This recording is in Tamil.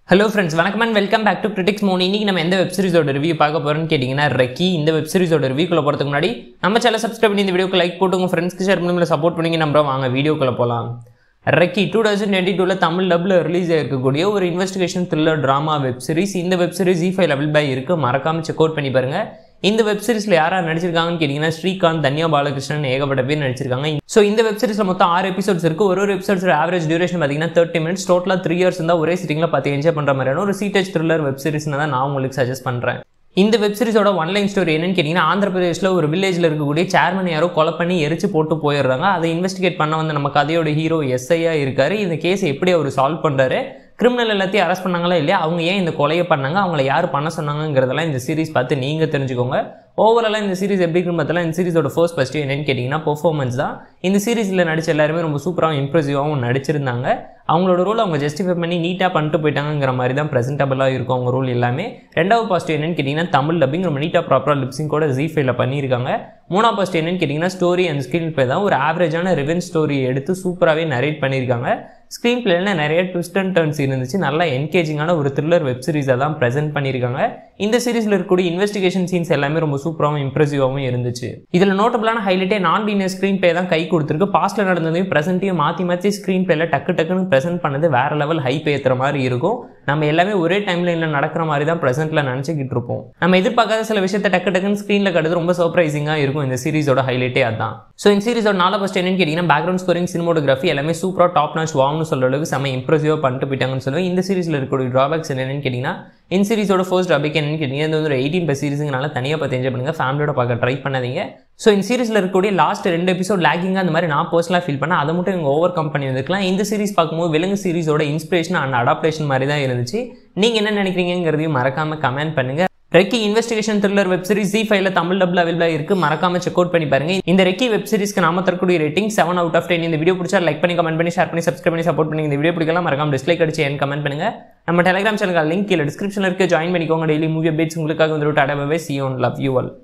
ஹலோ ஃப்ரெண்ட்ஸ் வணக்கம் and welcome back to critics மோன் இன்னைக்கு நம்ம எந்த வெப் சீரிஸோட ரிவ்யூ பார்க்க போறோம்னு கேட்டிங்கன்னா ரெக்கி இந்த வெப் சீரிஸோட ரிவ்யூக்குள்ள போகிறதுக்கு முன்னாடி நம்ம சேனல் சப்ஸ்கிரைப் பண்ணி இந்த வீடியோக்கு லைக் போட்டு உங்கள் ஃப்ரெண்ட்ஸ்க்கு ஷேர் பண்ணி சப்போர்ட் பண்ணி நம்புறோம் வாங்க வீடியோக்குள்ள போகலாம் ரெக்கி டூ தௌசண்ட் டுவெண்ட்டி டூவில் தமிழ் டப்பில் ரிலீஸ் ஆயிருக்கக்கூடிய ஒரு investigation thriller drama web series இந்த வெப் சீரிஸ் ஜி ஃபைவ் லெவல் பை இருக்கு மறக்காம செக் அவுட் பண்ணி பாருங்க இந்த வெப் சீரிஸ்ல யாரா நடிச்சிருக்காங்கன்னு கேட்டிங்கன்னா ஸ்ரீகாந்த் தன்யா பாலகிருஷ்ணன் ஏகப்பட்ட பேர் நடிச்சிருக்காங்க ஸோ இந்த வெப் சீரிஸ்ல மொத்தம் ஆறு எபிசோட்ஸ் இருக்கு ஒரு ஒரு எபிசோட்ஸ் ஆவரேஜ் டியூரேஷன் பார்த்தீங்கன்னா தேர்ட்டி மினிட்ஸ் டோட்டலாக த்ரீ இயர்ஸ் இருந்தால் ஒரே சிட்டிங்கில் பார்த்து என்ஜாய் பண்ணுற மாதிரியான ஒரு சீட்டேஜ் த்ரில்லர் வெப் சீரிஸ்னு தான் நான் உங்களுக்கு சஜஸ்ட் பண்ணுறேன் இந்த வெப் சீரிஸோட ஒன்லைன் ஸ்டோரி என்னன்னு கேட்டிங்கன்னா ஆந்திர பிரதேஷில் ஒரு வில்லேஜில் இருக்கக்கூடிய சேர்மன் யாரோ கொலை பண்ணி எரிச்சு போட்டு போயிடுறாங்க அதை இன்வெஸ்டிகேட் பண்ண வந்த நம்ம கதையோட ஹீரோ எஸ்ஐயா இருக்காரு இந்த கேஸ் எப்படி அவர் சால்வ் பண்ணுறாரு கிரிமினல் எல்லாத்தையும் அரெஸ்ட் பண்ணாங்களா இல்லையா அவங்க ஏன் இந்த கொலையை பண்ணாங்க அவங்கள யார் பண்ண சொன்னாங்கிறதெல்லாம் இந்த சீரிஸ் பார்த்து நீங்கள் தெரிஞ்சுக்கோங்க ஓவராலாக இந்த சீரிஸ் எப்படி இருக்குன்னு பார்த்தா இந்த சீரிஸோட ஃபர்ஸ்ட் ஃபஸ்ட்டு என்னன்னு கேட்டிங்கன்னா பெர்ஃபார்மன்ஸ் தான் இந்த சீரிஸில் நடிச்ச எல்லாருமே ரொம்ப சூப்பராகவும் இம்ப்ரெசிவாகவும் நடிச்சிருந்தாங்க அவங்களோட ரோல் அவங்க ஜஸ்டிஃபை பண்ணி நீட்டாக பண்ணிட்டு போயிட்டாங்கிற மாதிரி தான் ப்ரெசென்டபுளாக இருக்கும் அவங்க ரோல் எல்லாமே ரெண்டாவது பாசிட்டிவ் என்னன்னு கேட்டிங்கன்னா தமிழ் டப்பிங் ரொம்ப நீட்டாக ப்ராப்பராக லிப்ஸிங் கூட ஜி ஃபைவ்ல பண்ணியிருக்காங்க மூணாவது பாசிட்டிவ் என்னன்னு கேட்டிங்கன்னா ஸ்டோரி அண்ட் ஸ்க்ரீன் ப்ளே தான் ஒரு ஆவரேஜான ரிவென் ஸ்டோரியை எடுத்து சூப்பராகவே நரேட் பண்ணியிருக்காங்க ஸ்க்ரீன் பிளேல நிறைய ட்விஸ்ட் அண்ட் டர்ன்ஸ் இருந்துச்சு நல்லா என்கேஜிங்கான ஒரு த்ரில்லர் வெப் சீரிஸை தான் ப்ரெசென்ட் பண்ணியிருக்காங்க இந்த சீரிஸில் இருக்கக்கூடிய இன்வெஸ்டிகேஷன் சீன்ஸ் எல்லாமே ரொம்ப சூப்பராகவும் இம்ப்ரெசிவாகவும் இருந்துச்சு இதில் நோட்டபிளான ஹைலைட்டே நான் லீனியர் ஸ்க்ரீன் பிளே தான் கை கொடுத்துருக்கு பாஸ்ட்டில் நடந்ததையும் ப்ரெசென்ட்டையும் மாற்றி மாற்றி ஸ்க்ரீன் பிளேல டக்கு டக்குன்னு ப்ரெசென்ட் பண்ணது வேற லெவல் ஹைப் ஏற்றுற மாதிரி இருக்கும் நம்ம எல்லாமே ஒரே டைம் லைனில் நடக்கிற மாதிரி தான் ப்ரெசென்ட்டில் நினச்சிக்கிட்டு இருப்போம் நம்ம எதிர்பார்க்காத சில விஷயத்தை டக்கு டக்குன்னு ஸ்க்ரீனில் கடுது ரொம்ப சர்ப்ரைசிங்காக இருக்கும் இந்த சீரிஸோட ஹைலைட்டே அதான் ஸோ இந்த சீரிஸோட நாலு ஃபஸ்ட் என்னன்னு கேட்டிங்கன்னா பேக்ரவுண்ட் ஸ்கோரிங் சினிமோட்டோகிராஃபி எல்லாமே சூப்பராக டாப் நாச் வாங்கணும்னு சொல்கிற அளவுக்கு செம்ம இம்ப்ரெசிவாக பண்ணிட்டு போயிட்டாங்கன்னு சொல்லுவேன் இந்த சீரிஸில் இருக்கக்கூடிய ட்ராபேக்ஸ் என்னென்னு கேட்டிங்கன்னா இந்த சீரிஸோட ஃபர்ஸ்ட் டாபிக் என்னன்னு கேட்டிங்கன்னா இது வந்து ஒரு எயிட்டீன் பஸ் சீரிஸுங்கனால தனியாக பார்த்து என்ஜாய் பண்ணுங்கள் ஃபேமிலியோட பார்க்க ட்ரை பண்ணாதீங்க ஸோ இந்த சீரிஸில் இருக்கக்கூடிய லாஸ்ட் ரெண்டு எபிசோட் லேக்கிங்காக அந்த மாதிரி நான் பர்சனலாக ஃபீல் பண்ணேன் அதை மட்டும் இவங்க ஓவர் கம் பண்ணி வந்துருக்கலாம் இந்த சீரிஸ் பார்க்கும்போது விலங்கு சீரிஸோட இன்ஸ்பிரேஷன் அண்ட் அடாப்டேஷன் மாதிரி தான் இருந்துச்சு நீங்கள் என்ன நினைக்கிறீங்கிறதையும் மறக்காமல் கமெண்ட் பண்ணுங்கள் recce investigation thriller web series Zee ஃபைவ்ல தமிழ் டபுள் அவைலபிளாக இருக்கு மறக்காம செக் அவுட் பண்ணி பாருங்க இந்த ரெக்கி வெப் சீரிஸ்க்கு நாம தரக்கூடிய rating seven out of ten இந்த வீடியோ பிடிச்சா லைக் பண்ணி கமெண்ட் பண்ணி ஷேர் பண்ணி சப்ஸ்கிரைப் பண்ணி சப்போர்ட் பண்ணி இந்த வீடியோ பிடிக்கலாம் மறக்காம டிஸ்லைக் அடிச்சு என் கமெண்ட் பண்ணுங்க நம்ம டெலிகிராம் சேனல் லிங்க் கீழே டிஸ்கிரிப்ஷனில் இருக்க ஜாயின் பண்ணிக்கோங்க டெய்லி மூவி அப்டேட்ஸ் உங்களுக்காக வந்துட்டு அடவே சி ஒன் லவ் யூ ஆல்